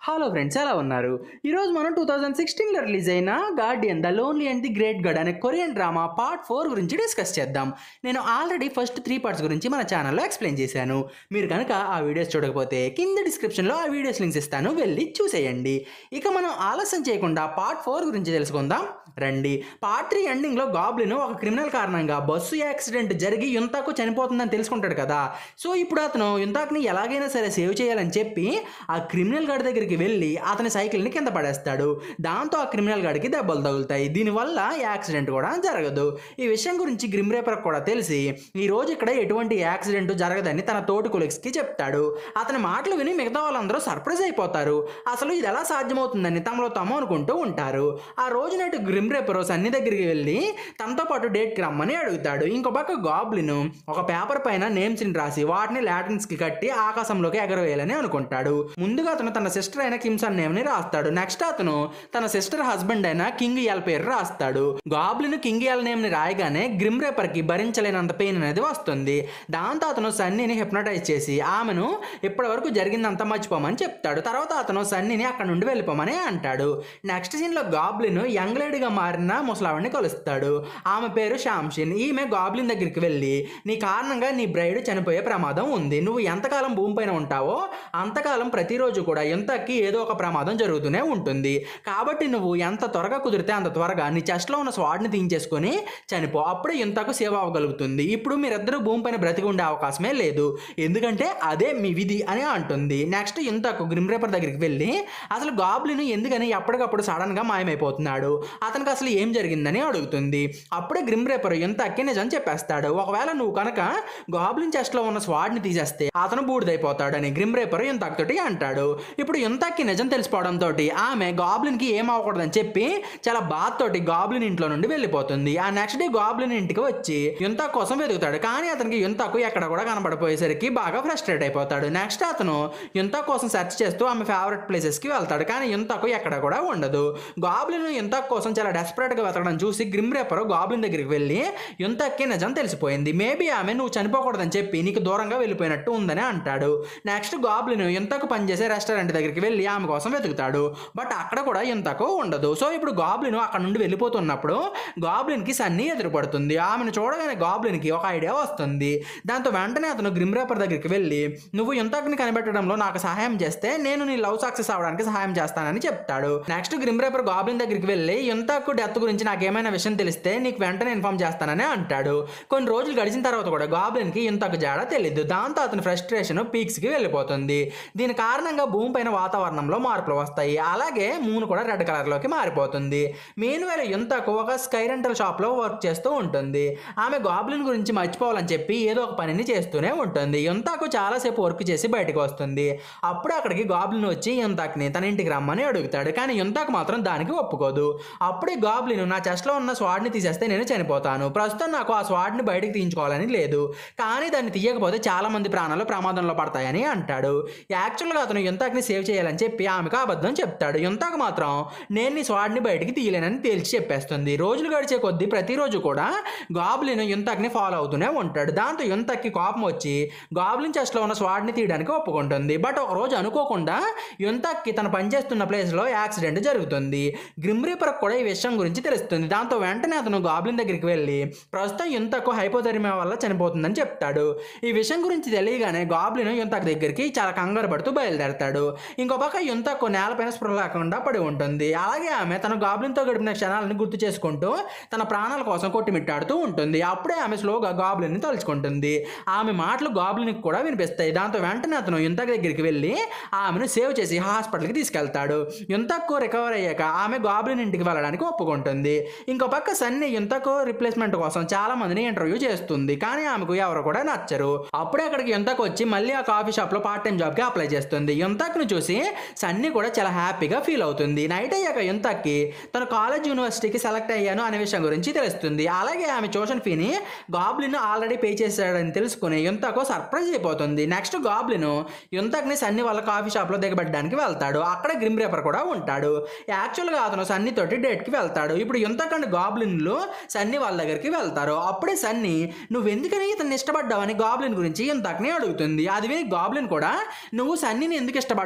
hello friends ఎలా ఉన్నారు ఈరోజు మనం టూ థౌజండ్ సిక్స్టీన్లో రిలీజ్ అయిన guardian the lonely and the great God అనే కొరియన్ డ్రామా పార్ట్ ఫోర్ గురించి డిస్కస్ చేద్దాం నేను ఆల్రెడీ ఫస్ట్ త్రీ పార్ట్స్ గురించి మన ఛానల్లో ఎక్స్ప్లెయిన్ చేశాను మీరు కనుక ఆ వీడియోస్ చూడకపోతే కింద డిస్క్రిప్షన్లో ఆ వీడియోస్ లింక్స్ ఇస్తాను వెళ్ళి చూసేయండి ఇక మనం ఆలస్యం చేయకుండా పార్ట్ ఫోర్ గురించి తెలుసుకుందాం రండి పార్ట్ త్రీ ఎండింగ్లో గాబ్లిన్ ఒక క్రిమినల్ కారణంగా బస్సు యాక్సిడెంట్ జరిగి యుంతాకు చనిపోతుందని తెలుసుకుంటాడు కదా సో ఇప్పుడు అతను యుంతాక్ని ఎలాగైనా సరే సేవ్ చేయాలని చెప్పి ఆ క్రిమినల్ గాడి దగ్గరికి వెళ్ళి అతని సైకిల్ని కింద పడేస్తాడు దాంతో ఆ క్రిమినల్ గాడికి దెబ్బలు తగులుతాయి దీనివల్ల యాక్సిడెంట్ కూడా జరగదు ఈ విషయం గురించి గ్రిమ్ రేపర్ కూడా తెలిసి ఈ రోజు ఇక్కడ ఎటువంటి యాక్సిడెంట్ జరగదని తన తోటి కొలిక్స్కి చెప్తాడు అతని మాటలు విని మిగతా వాళ్ళందరూ సర్ప్రైజ్ అయిపోతారు అసలు ఇది ఎలా సాధ్యమవుతుందని తమలో తాము అనుకుంటూ ఉంటారు ఆ రోజు నాటి గ్రిమ్ రేపర్ సన్ని దగ్గరికి వెళ్ళి తనతో పాటు డేట్కి రమ్మని అడుగుతాడు ఇంకో పక్క గాబ్లిన్ ఒక పేపర్ పైన నేమ్స్ ని రాసి వాటిని లాటిన్స్ కి కట్టి ఆకాశంలోకి ఎగరవేయాలని అనుకుంటాడు ముందుగా అతను తన సిస్టర్ అయిన కిమ్సన్ నేమ్ ని రాస్తాడు నెక్స్ట్ అతను తన సిస్టర్ హస్బెండ్ అయిన కింగ్ ఎల్ పేరు రాస్తాడు గాబ్లిన్ కింగ్ ఎల్ నేమ్ ని రాయగానే గ్రిమ్ రేపర్ కి భరించలేనంత పెయిన్ అనేది వస్తుంది దాంతో అతను సన్నీని హిప్నటైజ్ చేసి ఆమెను ఇప్పటి వరకు జరిగిందంతా మర్చిపోమని చెప్తాడు తర్వాత అతను సన్నీని అక్కడ నుండి వెళ్ళిపోమని అంటాడు నెక్స్ట్ సీన్ లో గాబ్లిన్ యంగ్ లేడీగా మారిన ముసలావిడిని కలుస్తాడు ఆమె పేరు శాంషిన్ ఈమె గాబ్లిన్ దగ్గరికి వెళ్ళి నీ కారణంగా నీ బ్రైడ్ చనిపోయే ప్రమాదం ఉంది నువ్వు ఎంతకాలం భూమిపైన ఉంటావో అంతకాలం ప్రతిరోజు కూడా ఎంతకి ఏదో ఒక ప్రమాదం జరుగుతూనే ఉంటుంది కాబట్టి నువ్వు ఎంత త్వరగా కుదిరితే అంత త్వరగా నీ చెస్ట్లో ఉన్న స్వాడ్ని తీయించేసుకొని చనిపో అప్పుడే ఇంతకు సేవ అవ్వగలుగుతుంది ఇప్పుడు మీరిద్దరూ భూమిపైన బ్రతికి ఉండే అవకాశమే లేదు ఎందుకంటే అదే మీ విధి అని అంటుంది నెక్స్ట్ ఇంతకు గ్రిమ్ రేపర్ దగ్గరికి వెళ్ళి అసలు గాబ్లిన్ ఎందుకని ఎప్పటికప్పుడు సడన్గా మాయమైపోతున్నాడు అతనికి అసలు ఏం జరిగిందని అడుగుతుంది అప్పుడే గ్రిమ్ రేపర్ ఎంత అక్కి నిజం చెప్పేస్తాడు ఒకవేళ నువ్వు కనుక గాబ్లిన్ చెస్ట్లో ఉన్న స్వాడ్ని తీసేస్తే అతను బూడిదైపోతాడని గ్రిమ్ రేపర్ ఇంతక్తోటి అంటాడు ఇప్పుడు ఇంతక్కి నిజం తెలిసిపోవడంతో ఆమె గాబ్లిన్కి ఏం అవ్వకూడదని చెప్పి చాలా బాధతోటి గాబ్లిన్ ఇంట్లో నుండి వెళ్ళిపోతుంది ఆ నెక్స్ట్ డే గాబ్లిన్ ఇంటికి వచ్చి యుంతా కోసం వెతుకుతాడు కానీ అతనికి యుంతాకు ఎక్కడ కూడా కనబడిపోయేసరికి బాగా ఫ్రస్ట్రేట్ అయిపోతాడు నెక్స్ట్ అతను యుంతా కోసం సెర్చ్ చేస్తూ ఆమె ఫేవరెట్ ప్లేసెస్కి వెళ్తాడు కానీ యుంతాకు ఎక్కడ కూడా ఉండదు గాబ్లిన్ యుంతాక్ కోసం చాలా డెస్పరేట్గా వెతకడం చూసి గ్రిమ్ రేపర్ గాబ్లిన్ దగ్గరికి వెళ్ళి యుంతాక్కి నిజం తెలిసిపోయింది మేబీ ఆమె నువ్వు చనిపోకూడదని చెప్పి నీకు దూరంగా వెళ్ళిపోయినట్టు ఉందని అంటాడు నెక్స్ట్ గాబ్లిన్ యుంతకు పనిచేసే రెస్టారెంట్ దగ్గరికి వెళ్ళి ఆమె కోసం వెతుకుతాడు బట్ అక్కడ కూడా యుంతకు ఉండదు సో ఇప్పుడు గాబ్లిన్ అక్కడ నుండి వెళ్ళిపోతున్నప్పుడు గాబ్లిన్కి సన్నీ ఎదురుపడుతుంది ఆమెను చూడగానే గాబ్లిన్కి ఒక ఐడియా వస్తుంది దాంతో వెంటనే అతను గ్రిమ్ రేపర్ దగ్గరికి వెళ్ళి నువ్వు యుంతకుని కనిపెట్టడంలో నాకు సహాయం చేస్తే నేను నీ లవ్ సక్సెస్ అవడానికి సహాయం చేస్తానని చెప్తాడు నెక్స్ట్ గ్రిమ్ రేపర్ గాబ్లిన్ దగ్గరికి వెళ్ళి యుంతకు డెత్ గురించి నాకు ఏమైనా విషయం తెలిస్తే నీకు వెంటనే ఇన్ఫార్మ్ చేస్తానని అంటాడు కొన్ని రోజులు గడిచిన తర్వాత కూడా గాబ్లిన్కి యుంతకు జాడ తెలియదు దాంతో అతని ఫ్రస్ట్రేషన్ పీక్స్కి వెళ్ళిపోతుంది దీని కారణంగా భూమిపైన వాతావరణంలో మార్పులు వస్తాయి అలాగే మూన్ కూడా రెడ్ కలర్లోకి మారిపోతుంది మెయిన్ వేళ యుంతకు ఒక స్కై రెంటల్ షాప్లో వర్క్ చేస్తూ ఉంటుంది ఆమె గాబ్లిన్ గురించి మర్చిపోవాలని చెప్పి ఏదో ఒక పనిని చేస్తూనే ఉంటుంది యుంతాకు చాలాసేపు వర్క్ చేసి బయటకు వస్తుంది అప్పుడు అక్కడికి గాబ్లిన్ వచ్చి యుంతాక్ని తన ఇంటికి రమ్మని అడుగుతాడు కానీ యుంతాకు మాత్రం దానికి ఒప్పుకోదు అప్పుడే గాబ్లిన్ నా చెస్ట్లో ఉన్న స్వాడ్ని తీసేస్తే నేను చనిపోతాను ప్రస్తుతం నాకు ఆ స్వాడ్ని బయటికి తీయించుకోవాలని లేదు కానీ దాన్ని తీయకపోతే చాలా మంది ప్రాణాలు ప్రమాదంలో పడతాయని అంటాడు యాక్చువల్గా అతను యుంతాక్ని సేవ్ చేయాలని చెప్పి ఆమెకు అబద్ధం చెప్తాడు యుంతాకు మాత్రం నేను నీ స్వాడ్ని బయటికి తీయలేనని తేల్చి చెప్పేస్తుంది రోజులు గడిచే కొద్దీ ప్రతిరోజు కూడా గాబ్లిన్ యుంతాక్ని ఫాలో అవుతూనే ఉంటాడు దాంతో యుంతక్కి కోపం వచ్చి గాబ్లిన్ చెస్ట్లో ఉన్న స్వాడ్ని తీయడానికి ఒప్పుకుంటుంది బట్ ఒక రోజు అనుకోకుండా యుంతక్కి తను పనిచేస్తున్న ప్లేస్లో యాక్సిడెంట్ జరుగుతుంది గ్రిమ్ రీపర్ కూడా ఈ విషయం గురించి తెలుస్తుంది దాంతో వెంటనే అతను గాబ్లిన్ దగ్గరికి వెళ్ళి ప్రస్తుతం యుంతకు హైపోథెర్మియా వల్ల చనిపోతుందని చెప్తాడు ఈ విషయం గురించి తెలియగానే గాబ్లిన్ యుంతక్ దగ్గరికి చాలా కంగారు పడుతూ బయలుదేరతాడు ఇంకో పక్క యుంతకు నేలపైన స్పృహ లేకుండా పడి ఉంటుంది అలాగే ఆమె తన గాబ్లిన్తో గడిపిన క్షణాలను గుర్తు చేసుకుంటూ తన ప్రాణాల కోసం కొట్టిమిట్టాడుతూ ఉంటుంది అప్పుడే ఆమె స్లోగా గాబ్లిన్ని తలుచుకుంటుంది ఆమె మాటలు గాబ్లిన్కి కూడా వినిపిస్తాయి దాంతో వెంటనే అతను యుంతక్ దగ్గరికి వెళ్ళి ఆమెను సేవ్ చేసి హాస్పిటల్కి తీసుకెళ్తాడు యుంతక్కు రికవర్ అయ్యాక ఆమె గాబ్లిన్ ఇంటికి వెళ్ళడానికి ఒప్పుకుంటుంది ఇంకో పక్క సన్నీ యుంతకు రిప్లేస్మెంట్ కోసం చాలా మందిని ఇంటర్వ్యూ చేస్తుంది కానీ ఆమెకు ఎవరు కూడా నచ్చరు అప్పుడే అక్కడికి యుంతకు వచ్చి మళ్ళీ ఆ కాఫీ షాప్లో పార్ట్ టైం జాబ్కి అప్లై చేస్తుంది యుంతక్ను చూసి సన్నీ కూడా చాలా హ్యాపీగా ఫీల్ అవుతుంది నైట్ అయ్యాక యుంతక్కి తను కాలేజ్ యూనివర్సిటీకి సెలెక్ట్ అయ్యాను అనే విషయం గురించి తెలుస్తుంది అలాగే ఆమె ట్యూషన్ ఫీని గాబ్లిన్ ఆల్రెడీ పే చేశాడని తెలుసుకుని యుంతకు సర్ప్రైజ్ అయిపోతుంది నెక్స్ట్ గాబ్లిన్ యుంతక్ని సన్నీ వాళ్ళ కాఫీ షాప్లో దిగబెట్టడానికి వెళ్తాడు అక్కడ గ్రిమ్ రేపర్ కూడా ఉంటాడు యాక్చువల్గా అతను సన్నీ తోటి డేట్కి వెళ్తాడు ఇప్పుడు యుంతక్ అండ్ గాబ్లిన్లు సన్నీ వాళ్ళ దగ్గరికి వెళ్తారు అప్పుడే సన్నీ నువ్వు ఎందుకని ఇతన్ని ఇష్టపడ్డావని గాబ్లిన్ గురించి యుంతక్ని అడుగుతుంది అది విని గాబ్లిన్ కూడా నువ్వు సన్నీని ఎందుకు ఇష్టపడ్డావని గ్రిమ్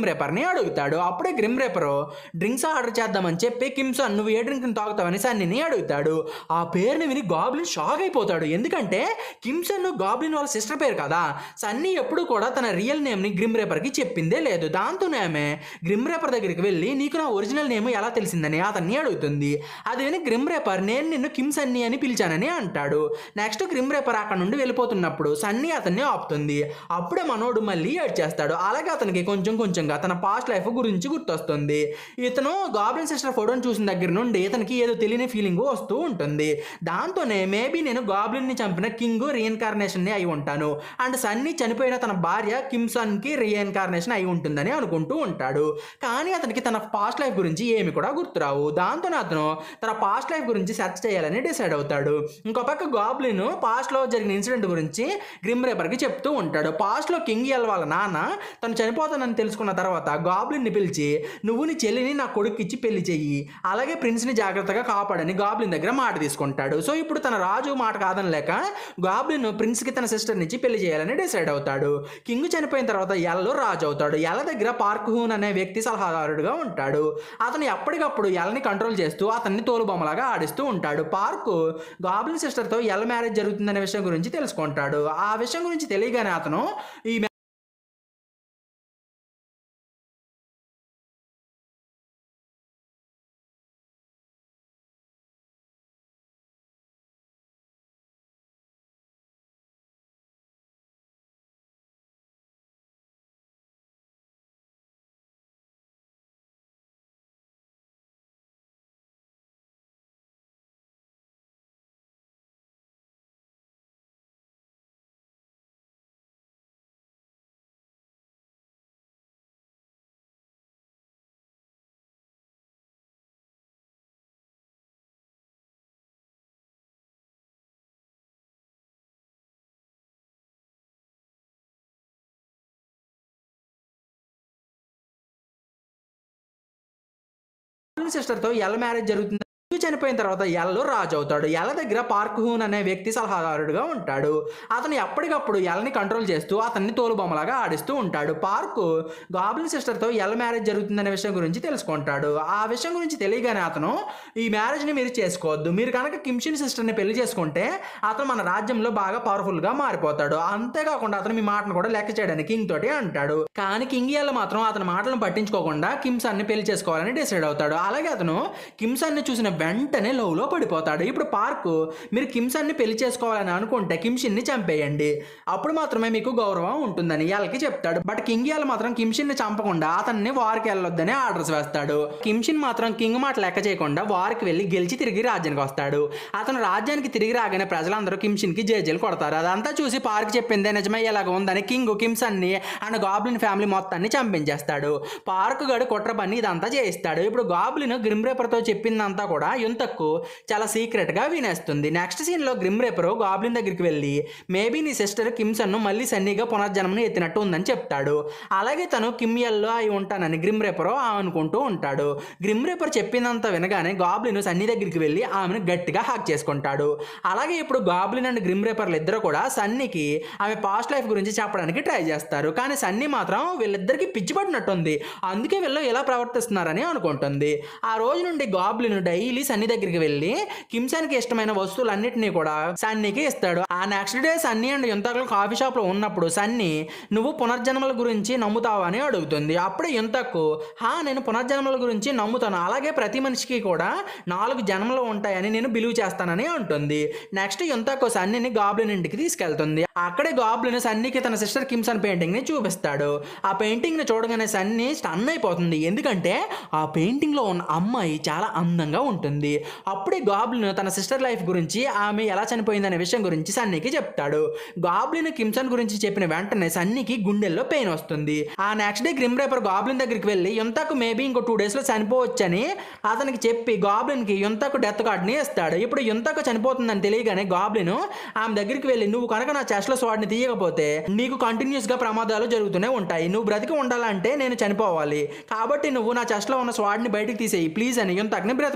గ్రిమ్ రేపర్ని అడుగుతాడు అప్పుడే గ్రిమ్ రేపర్ డ్రింక్స్ ఆర్డర్ చేద్దామని చెప్పి కిమ్సన్ నువ్వు ఏ డ్రింక్ని తాగుతావని సన్నీని అడుగుతాడు ఆ పేరుని విని గాబ్లిన్ షాక్ అయిపోతాడు ఎందుకంటే కిమ్సన్ గాబ్లిన్ వాళ్ళ సిస్టర్ పేరు కదా సన్నీ ఎప్పుడు కూడా తన రియల్ నేమ్ని గ్రిమ్ రేపర్కి చెప్పిందే లేదు దాంతోనే ఆమె గ్రిమ్ రేపర్ దగ్గరికి వెళ్ళి నీకు నా ఒరిజినల్ నేమ్ ఎలా తెలిసిందని అతన్ని అడుగుతుంది అది విని గ్రిమ్ రేపర్ నేను నిన్ను కిమ్ సన్నీ అని పిలిచానని అంటాడు నెక్స్ట్ గ్రిమ్ రేపర్ అక్కడ నుండి వెళ్ళిపోతున్నప్పుడు సన్నీ అతన్ని ఆపుతుంది అప్పుడే మనోడు మళ్ళీ ఏడ్ చేస్తాడు అలాగే అతనికి కొంచెం కొంచెంగా తన పాస్ట్ లైఫ్ గురించి గుర్తొస్తుంది ఇతను గాబ్లిన్ సిస్టర్ ఫోటోని చూసిన దగ్గర నుండి ఇతనికి ఏదో తెలియని ఫీలింగ్ వస్తూ ఉంటుంది దాంతోనే మేబీ నేను గాబ్లిన్ని చంపిన కింగ్ రీఎన్కార్నేషన్ అయి ఉంటాను అండ్ సన్నీ చనిపోయిన తన భార్య కిమ్సన్ కి రీఎన్కార్నేషన్ అయి ఉంటుందని అనుకుంటూ ఉంటాడు కానీ అతనికి తన పాస్ట్ లైఫ్ గురించి ఏమి కూడా గుర్తురావు దాంతోనే అతను తన పాస్ట్ లైఫ్ గురించి సెర్చ్ చేయాలని డిసైడ్ అవుతాడు ఇంకో పక్క గాబ్లిన్ పాస్ట్ లో జరిగిన ఇన్సిడెంట్ గురించి గ్రిమ్ రేపర్కి చెప్తూ ఉంటాడు పాస్ట్ లో కింగ్ ఎల్ వాళ్ళ నాన్న తను చనిపోతానని తెలుసుకున్న తర్వాత గాబ్లిన్ ని పిలిచి నువ్వు నీ చెల్లిని నా కొడుకు ఇచ్చి పెళ్లి చెయ్యి అలాగే ప్రిన్స్ ని జాగ్రత్తగా కాపాడని గాబ్లిన్ దగ్గర మాట తీసుకుంటాడు సో ఇప్పుడు తన రాజు మాట కాదనలేక గాబ్లిన్ ప్రిన్స్ కి తన సిస్టర్ నుంచి పెళ్లి చేయాలని డిసైడ్ అవుతాడు కింగ్ చనిపోయిన తర్వాత ఎల్లో రాజు అవుతాడు ఎల్ల దగ్గర పార్క్ హూన్ అనే వ్యక్తి సలహాదారుడుగా ఉంటాడు అతను ఎప్పటికప్పుడు ఎల్ని కంట్రోల్ చేస్తూ అతన్ని తోలుబొమ్మలాగా ఆడిస్తూ ఉంటాడు పార్క్ గాబ్లిన్ సిస్టర్తో ఎల్ మ్యారేజ్ జరుగుతుందనే విషయం గురించి తెలుసుకుంటాడు ఆ విషయం గురించి తెలియగానే అతను ఈ సిస్టర్తో ఎల్ మ్యారేజ్ జరుగుతుంది చనిపోయిన తర్వాత ఎల్లో రాజు అవుతాడు ఎల్ల దగ్గర పార్క్ హూన్ అనే వ్యక్తి సలహాదారుడుగా ఉంటాడు అతను ఎప్పటికప్పుడు ఎల్ని కంట్రోల్ చేస్తూ అతన్ని తోలుబొమ్మలాగా ఆడిస్తూ ఉంటాడు పార్క్ గాబ్లిన్ సిస్టర్తో ఎల్ మ్యారేజ్ జరుగుతుందనే విషయం గురించి తెలుసుకుంటాడు ఆ విషయం గురించి తెలియగానే అతను ఈ మ్యారేజ్ని మీరు చేసుకోవద్దు మీరు కనుక కిమ్షిన్ సిస్టర్ని పెళ్లి చేసుకుంటే అతను మన రాజ్యంలో బాగా పవర్ఫుల్గా మారిపోతాడు అంతేకాకుండా అతను మీ మాటను కూడా లెక్క చేయడానికి కింగ్ తోటి అంటాడు కానీ కింగ్ ఎల్ మాత్రం అతని మాటలను పట్టించుకోకుండా కిమ్సన్ని పెళ్లి చేసుకోవాలని డిసైడ్ అవుతాడు అలాగే అతను కిమ్సన్ని చూసిన వెంటనే లవ్లో పడిపోతాడు ఇప్పుడు పార్క్ మీరు కిమ్సన్ని పెళ్లి చేసుకోవాలని అనుకుంటే కిమ్షిన్ని చంపేయండి అప్పుడు మాత్రమే మీకు గౌరవం ఉంటుందని ఎల్కి చెప్తాడు బట్ కింగ్ ఎల్ మాత్రం కిమ్షిన్ని చంపకుండా అతన్ని వారికి వెళ్ళొద్దని ఆర్డర్స్ వేస్తాడు కిమ్షిన్ మాత్రం కింగ్ మాట లెక్క చేయకుండా వారికి వెళ్ళి గెలిచి తిరిగి రాజ్యానికి వస్తాడు అతను రాజ్యానికి తిరిగి రాగానే ప్రజలందరూ కిమ్షిన్కి జేజేలు కొడతారు అదంతా చూసి పార్క్ చెప్పిందే నిజమయ్యేలాగా ఉందని కింగ్ కిమ్సన్ని అండ్ గాబ్లిన్ ఫ్యామిలీ మొత్తాన్ని చంపించేస్తాడు పార్క్ గడు కుట్ర పని ఇదంతా చేయిస్తాడు ఇప్పుడు గాబ్లిన్ గ్రిమ్ రేపర్తో చెప్పిందంతా కూడా యుంతకు చాలా సీక్రెట్గా వినేస్తుంది నెక్స్ట్ సీన్లో గ్రిమ్ రేపర్ గాబ్లిన్ దగ్గరికి వెళ్ళి మేబీ నీ సిస్టర్ కిమ్సన్ను మళ్ళీ సన్నీగా పునర్జన్మను ఎత్తినట్టు ఉందని చెప్తాడు అలాగే తను కిమ్యల్లో అయి ఉంటానని గ్రిమ్ రేపర్ అనుకుంటూ ఉంటాడు గ్రిమ్ రేపర్ చెప్పిందంతా వినగానే గాబ్లిన్ సన్నీ దగ్గరికి వెళ్ళి ఆమెను గట్టిగా హాక్ చేసుకుంటాడు అలాగే ఇప్పుడు గాబ్లిన్ అండ్ గ్రిమ్ రేపర్లు ఇద్దరు కూడా సన్నీకి ఆమె పాస్ట్ లైఫ్ గురించి చెప్పడానికి ట్రై చేస్తారు కానీ సన్నీ మాత్రం వీళ్ళిద్దరికి పిచ్చి పట్టినట్టుంది అందుకే వీళ్ళు ఇలా ప్రవర్తిస్తున్నారని అనుకుంటుంది ఆ రోజు నుండి గాబ్లిన్ డైలీ సన్నీ దగ్గరికి వెళ్ళి కిమ్సన్కి ఇష్టమైన వస్తువులన్నిటినీ కూడా సన్నీకి ఇస్తాడు ఆ నెక్స్ట్ డే సన్నీ అండ్ యుంతకులు కాఫీ షాప్ లో ఉన్నప్పుడు సన్నీ నువ్వు పునర్జన్మల గురించి నమ్ముతావా అని అడుగుతుంది అప్పుడే యుంతకు హా నేను పునర్జన్మల గురించి నమ్ముతాను అలాగే ప్రతి మనిషికి కూడా నాలుగు జన్మలు ఉంటాయని నేను బిలీవ్ చేస్తానని అంటుంది నెక్స్ట్ యుంతకు సన్నీని గాబ్లిన్ ఇంటికి తీసుకెళ్తుంది అక్కడే గాబ్లిన్ సన్నీకి తన సిస్టర్ కిమ్సన్ పెయింటింగ్ ని చూపిస్తాడు ఆ పెయింటింగ్ ని చూడగానే సన్నీ స్టన్ అయిపోతుంది ఎందుకంటే ఆ పెయింటింగ్ లో ఉన్న అమ్మాయి చాలా అందంగా ఉంటుంది అప్పుడే గాబ్లిన్ తన సిస్టర్ లైఫ్ గురించి ఆమె ఎలా చనిపోయిందనే విషయం గురించి సన్నీకి చెప్తాడు గాబ్లిన్ కిమ్సన్ గురించి చెప్పిన వెంటనే సన్నీకి గుండెల్లో పెయిన్ వస్తుంది ఆ next day grim reaper goblin దగ్గరికి వెళ్ళి యుంతకు మేబీ ఇంకో టూ డేస్ లో చనిపోవచ్చని అతనికి చెప్పి గాబ్లిన్ కి యుంతకు డెత్ కార్డ్ ని ఇస్తాడు ఇప్పుడు యుంతకు చనిపోతుందని తెలియగానే గాబ్లిన్ ఆమె దగ్గరికి వెళ్ళి నువ్వు కనుక నా చెస్ట్ లో స్వాడ్ని తీయకపోతే నీకు కంటిన్యూస్ గా ప్రమాదాలు జరుగుతూనే ఉంటాయి నువ్వు బ్రతికి ఉండాలంటే నేను చనిపోవాలి కాబట్టి నువ్వు నా చెస్ట్ లో ఉన్న స్వాడ్ని బయటికి తీసేయి ప్లీజ్ అని యుంతకుని బ్రతిమలాడతాడు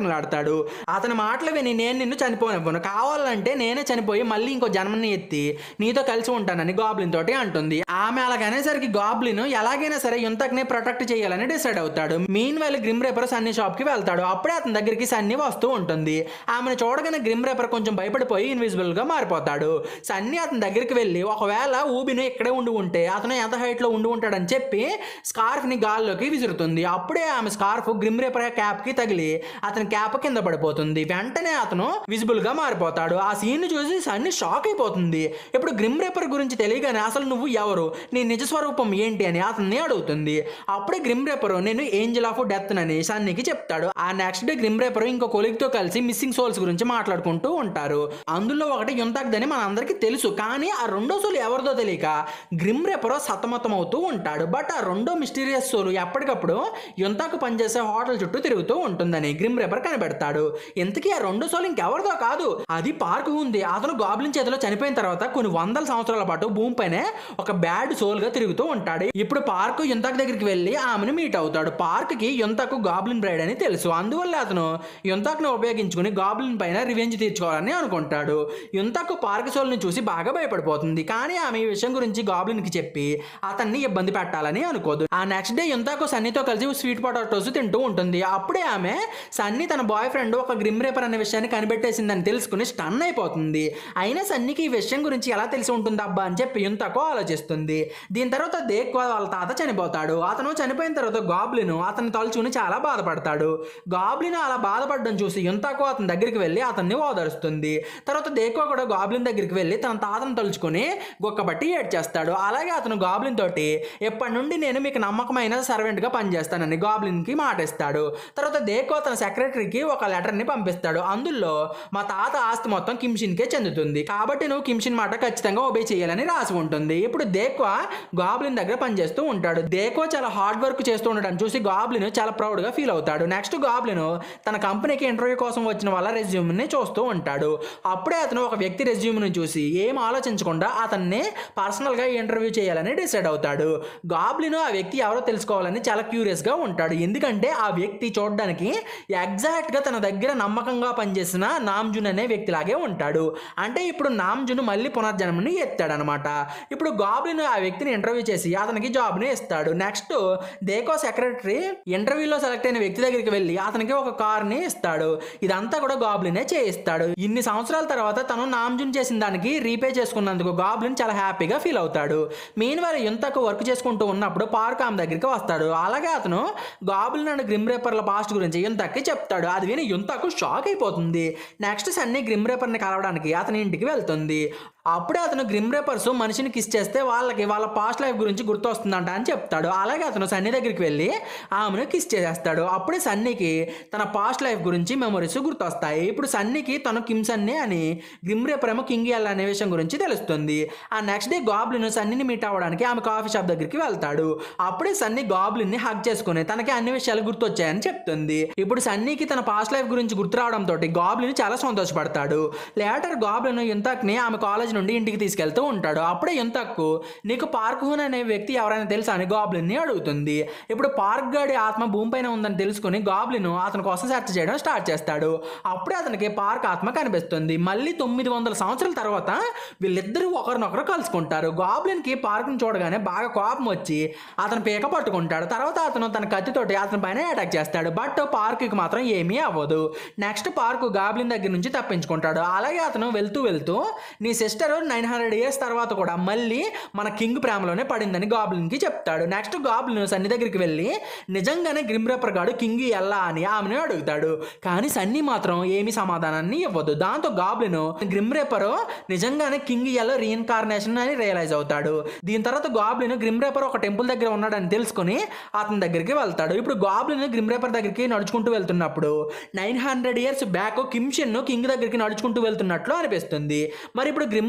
చెప్తాడు అతని మాటలు విని నేను నిన్ను చనిపోనివ్వను కావాలంటే నేనే చనిపోయి మళ్ళీ ఇంకో జన్మని ఎత్తి నీతో కలిసి ఉంటానని గాబ్లిన్ తోటి అంటుంది ఆమె అలాగనేసరికి గాబ్లిన్ ఎలాగైనా సరే యుంతక్ని ప్రొటెక్ట్ చేయాలని డిసైడ్ అవుతాడు మీన్ వెళ్ళి గ్రిమ్ రేపర్ సన్నీ షాప్ కి వెళ్తాడు అప్పుడే అతని దగ్గరికి సన్నీ వస్తూ ఉంటుంది ఆమెను చూడగానే గ్రిమ్ రేపర్ కొంచెం భయపడిపోయి ఇన్విజిబుల్ గా మారిపోతాడు సన్నీ అతని దగ్గరికి వెళ్ళి ఒకవేళ ఊబిను ఇక్కడే ఉండి ఉంటే అతను ఎంత హైట్ లో ఉండి ఉంటాడని చెప్పి స్కార్ఫ్ ని గాల్లోకి విసురుతుంది అప్పుడే ఆమె స్కార్ఫ్ గ్రిమ్ రేపర్ క్యాప్ కి తగిలి అతని క్యాప్ కింద పడిపోతుంది వెంటనే అతను విజిబుల్ గా మారిపోతాడు ఆ సీన్ చూసి సన్నీ షాక్ అయిపోతుంది ఇప్పుడు గ్రిమ్ రేపర్ గురించి తెలియగానే అసలు నువ్వు ఎవరు నీ నిజ స్వరూపం ఏంటి అని అతన్ని అడుగుతుంది అప్పుడే గ్రిమ్ రేపర్ నేను ఏంజల్ ఆఫ్ డెత్ అని సన్నీకి చెప్తాడు ఆ నెక్స్ట్ డే గ్రిమ్ రేపర్ ఇంకో కొలిగ్ తో కలిసి మిస్సింగ్ సోల్స్ గురించి మాట్లాడుకుంటూ ఉంటారు అందులో ఒకటి యుంతాక్దని మన అందరికీ తెలుసు కానీ ఆ రెండో సోల్ ఎవరిదో తెలియక గ్రిమ్ రేపర్ సతమతం అవుతూ ఉంటాడు బట్ ఆ రెండో మిస్టీరియస్ సోల్ ఎప్పటికప్పుడు యుంతాకు పనిచేసే హోటల్ చుట్టూ తిరుగుతూ ఉంటుందని గ్రిమ్ రేపర్ కనిపెడతాడు ఇంతకీ ఆ రెండో సోల్ ఇంకెవరిదో కాదు అది పార్క్ ఉంది అతను గాబ్లిన్ చేతిలో చనిపోయిన తర్వాత కొన్ని వందల సంవత్సరాల పాటు భూమిపైనే ఒక బ్యాడ్ సోల్ గా తిరుగుతూ ఉంటాడు ఇప్పుడు పార్క్ యుంతక్ దగ్గరికి వెళ్ళి ఆమెను మీట్ అవుతాడు పార్క్ కి యుంతకు గాబ్లిన్ బ్రైడ్ అని తెలుసు అందువల్ల అతను యుంతక్ ను ఉపయోగించుకుని గాబ్లిన్ పైన రివెంజ్ తీర్చుకోవాలని అనుకుంటాడు యుంతకు పార్క్ సోల్ ని చూసి బాగా భయపడిపోతుంది కానీ ఆమె ఈ విషయం గురించి గాబ్లిన్ కి చెప్పి అతన్ని ఇబ్బంది పెట్టాలని అనుకోదు ఆ నెక్స్ట్ డే యుంతకు సన్నీతో కలిసి స్వీట్ పొటాటోస్ తింటూ ఉంటుంది అప్పుడే ఆమె సన్నీ తన బాయ్ ఫ్రెండ్ ఒక గ్రిమ్ రేపర్ అనే విషయాన్ని కనిపెట్టేసిందని తెలుసుకుని స్టన్ అయిపోతుంది అయినా సన్నీకి ఈ విషయం గురించి ఎలా తెలిసి ఉంటుంది అబ్బా అని చెప్పి యుంతకు ఆలోచిస్తుంది దీని తర్వాత దేక్వా వాళ్ళ తాత చనిపోతాడు అతను చనిపోయిన తర్వాత గాబ్లిన్ అతన్ని తలుచుకుని చాలా బాధపడతాడు గాబ్లిన్ అలా బాధపడడం చూసి యుంతకు అతని దగ్గరికి వెళ్ళి అతన్ని ఓదరుస్తుంది తర్వాత దేక్వా కూడా గాబ్లిన్ దగ్గరికి వెళ్ళి తన తాతను తలుచుకుని గుక్కబట్టి ఏడ్చేస్తాడు అలాగే అతను గాబ్లిన్ తోటి ఎప్పటి నుండి నేను మీకు నమ్మకమైన సర్వెంట్ గా పనిచేస్తానని గాబ్లిన్ కి మాట ఇస్తాడు తర్వాత దేకో తన సెక్రటరీకి ఒక లెటర్ ని పంపిస్తాడు అందులో మా తాత ఆస్తి మొత్తం కిమ్షిన్ కే చెందుతుంది కాబట్టి నువ్వు కిమ్షిన్ మాట ఖచ్చితంగా ఒబే చేయాలని రాసి ఉంటుంది ఇప్పుడు దేక్వా గాబ్లిన్ దగ్గర పనిచేస్తూ ఉంటాడు దేకో చాలా హార్డ్ వర్క్ చేస్తూ ఉండడం చూసి గాబ్లిన్ చాలా ప్రౌడ్ గా ఫీల్ అవుతాడు నెక్స్ట్ గాబ్లిన్ తన కంపెనీకి ఇంటర్వ్యూ కోసం వచ్చిన వాళ్ళ రెజ్యూమ్ ని చూస్తూ ఉంటాడు అప్పుడే అతను ఒక వ్యక్తి రెజ్యూమ్ ని చూసి ఏం ఆలోచించకుండా అతన్ని పర్సనల్ గా ఇంటర్వ్యూ చేయాలని డిసైడ్ అవుతాడు గాబ్లిన్ ఆ వ్యక్తి ఎవరో తెలుసుకోవాలని చాలా క్యూరియస్ గా ఉంటాడు ఎందుకంటే ఆ వ్యక్తి చూడడానికి ఎగ్జాక్ట్ గా తన దగ్గర నమ్మకంగా పనిచేసిన నామ్జున్ అనే వ్యక్తిలాగే ఉంటాడు అంటే ఇప్పుడు నామ్జున్ మళ్ళీ పునర్జన్మని ఎత్తాడనమాట ఇప్పుడు గాబ్లిన్ ఆ వ్యక్తిని ఇంటర్వ్యూ చేసి అతనికి జాబ్ ని ఇస్తాడు నెక్స్ట్ దేకో సెక్రటరీ ఇంటర్వ్యూలో సెలెక్ట్ అయిన వ్యక్తి దగ్గరికి వెళ్ళి అతనికి ఒక కార్ ని ఇస్తాడు ఇదంతా కూడా గాబ్లినే చేయిస్తాడు ఇన్ని సంవత్సరాల తర్వాత తను నామ్జున్ చేసిన దానికి రీపే చేసుకున్నందుకు గాబ్లిన్ చాలా హ్యాపీగా ఫీల్ అవుతాడు మెయిన్ వారి ఇంతకు వర్క్ చేసుకుంటూ ఉన్నప్పుడు పార్క్ ఆమె దగ్గరికి వస్తాడు అలాగే అతను గాబ్లిన్ అండ్ గ్రిమ్ రేపర్ల పాస్ట్ గురించి యుంతక్కి చెప్తాడు అది విని యుంతకు షాక్ అయిపోతుంది నెక్స్ట్ సన్నీ గ్రిమ్ రేపర్ని కలవడానికి అతని ఇంటికి వెళ్తుంది అప్పుడే అతను గ్రిమ్ రేపర్స్ మనిషిని కిస్ చేస్తే వాళ్ళకి వాళ్ళ పాస్ట్ లైఫ్ గురించి గుర్తొస్తుందంట అని చెప్తాడు అలాగే అతను సన్నీ దగ్గరికి వెళ్ళి ఆమెను కిస్ చేసేస్తాడు అప్పుడే సన్నీకి తన పాస్ట్ లైఫ్ గురించి మెమరీస్ గుర్తొస్తాయి ఇప్పుడు సన్నీకి తను కిమ్ సన్నీ అని గ్రిమ్ రేపర్ ఏమో కింగ్ ఎల్ అనే విషయం గురించి తెలుస్తుంది ఆ నెక్స్ట్ డే గాబ్లిన్ సన్నీని మీట్ అవ్వడానికి ఆమె కాఫీ షాప్ దగ్గరికి వెళ్తాడు అప్పుడే సన్నీ గాబ్లిన్ ని హక్ చేసుకుని తనకి అన్ని విషయాలు గుర్తొచ్చాయని చెప్తుంది ఇప్పుడు సన్నీకి తన పాస్ట్ లైఫ్ గురించి గుర్తు రావడంతో గాబ్లిన్ చాలా సంతోషపడతాడు లేటర్ గాబ్లిన్ యుంతక్ని ఆమె కాలేజ్ నుండి ఇంటికి తీసుకెళ్తూ ఉంటాడు అప్పుడే యుంతక్కు నీకు పార్క్ హూన్ అనే వ్యక్తి ఎవరైనా తెలుసా అని గాబ్లిన్ ని అడుగుతుంది ఇప్పుడు పార్క్ గాడి ఆత్మ భూమిపైన ఉందని తెలుసుకుని గాబ్లిన్ అతని కోసం సెర్చ్ చేయడం స్టార్ట్ చేస్తాడు అప్పుడే అతనికి పార్క్ ఆత్మ కనిపిస్తుంది మళ్ళీ తొమ్మిది వందల సంవత్సరాల తర్వాత వీళ్ళిద్దరూ ఒకరినొకరు కలుసుకుంటారు గాబ్లిన్ కి పార్క్ ని చూడగానే బాగా కోపం వచ్చి అతను పీక పట్టుకుంటాడు తర్వాత అతను తన కత్తితోటి అతని పైన అటాక్ చేస్తాడు బట్ పార్క్ కి మాత్రం ఏమీ అవ్వదు నెక్స్ట్ పార్క్ గాబ్లిన్ దగ్గర నుంచి తప్పించుకుంటాడు అలాగే అతను వెళ్తూ వెళ్తూ నీ సిస్టర్ నైన్ హండ్రెడ్ ఇయర్స్ తర్వాత కూడా మళ్ళీ మన కింగ్ ప్రేమలోనే పడిందని గాబ్లిన్ కి చెప్తాడు నెక్స్ట్ గాబ్లిన్ సన్ని దగ్గరికి వెళ్ళి నిజంగానే గ్రిమ్ రేపర్ గాడు కింగ్ ఎలా అని ఆమెను అడుగుతాడు కానీ సన్నీ మాత్రం ఏమీ సమాధానాన్ని ఇవ్వదు దాంతో గాబ్లిన్ గ్రిమ్ రేపర్ నిజంగానే కింగ్ ఎల్లో రీఇన్కార్నేషన్ అని రియలైజ్ అవుతాడు దీని తర్వాత గాబ్లిన్ గ్రిమ్ రేపర్ ఒక టెంపుల్ దగ్గర ఉన్నాడని తెలుసుకుని అతని దగ్గరికి వెళ్తాడు ఇప్పుడు గాబ్లిన్ గ్రిమ్ రేపర్ దగ్గరికి నడుచుకుంటూ వెళ్తున్నప్పుడు nine hundred years back Kim Shin king దగ్గరికి నడుచుకుంటూ వెళ్తున్నట్లు అనిపిస్తుంది మరి ఇప్పుడు గ్రిమ్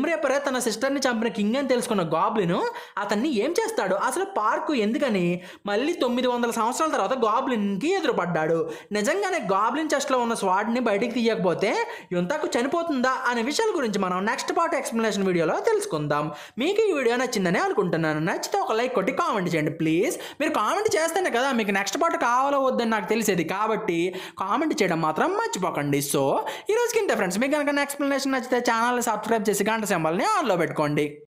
గ్రిమ్ రేపరే తన సిస్టర్ని చంపిన కింగ్ అని తెలుసుకున్న గాబ్లిన్ అతన్ని ఏం చేస్తాడు అసలు పార్కు ఎందుకని మళ్ళీ తొమ్మిది వందల సంవత్సరాల తర్వాత గాబ్లిన్కి ఎదురుపడ్డాడు నిజంగానే గాబ్లిన్ చెస్ట్లో ఉన్న స్వాడ్ని బయటికి తీయకపోతే యుంతాకు చనిపోతుందా అనే విషయాల గురించి మనం నెక్స్ట్ పార్ట్ ఎక్స్ప్లెనేషన్ వీడియోలో తెలుసుకుందాం మీకు ఈ వీడియో నచ్చిందని అనుకుంటున్నాను నచ్చితే ఒక లైక్ కొట్టి కామెంట్ చేయండి ప్లీజ్ మీరు కామెంట్ చేస్తేనే కదా మీకు నెక్స్ట్ పార్ట్ కావాలో వద్దని నాకు తెలిసేది కాబట్టి కామెంట్ చేయడం మాత్రం మర్చిపోకండి సో ఈ రోజుకి ఇంతే ఫ్రెండ్స్ మీకు కనుక ఎక్స్ప్లెనేషన్ నచ్చితే ఛానల్ని సబ్స్క్రైబ్ చేసి గంట సింబల్ని ఆన్లో పెట్టుకోండి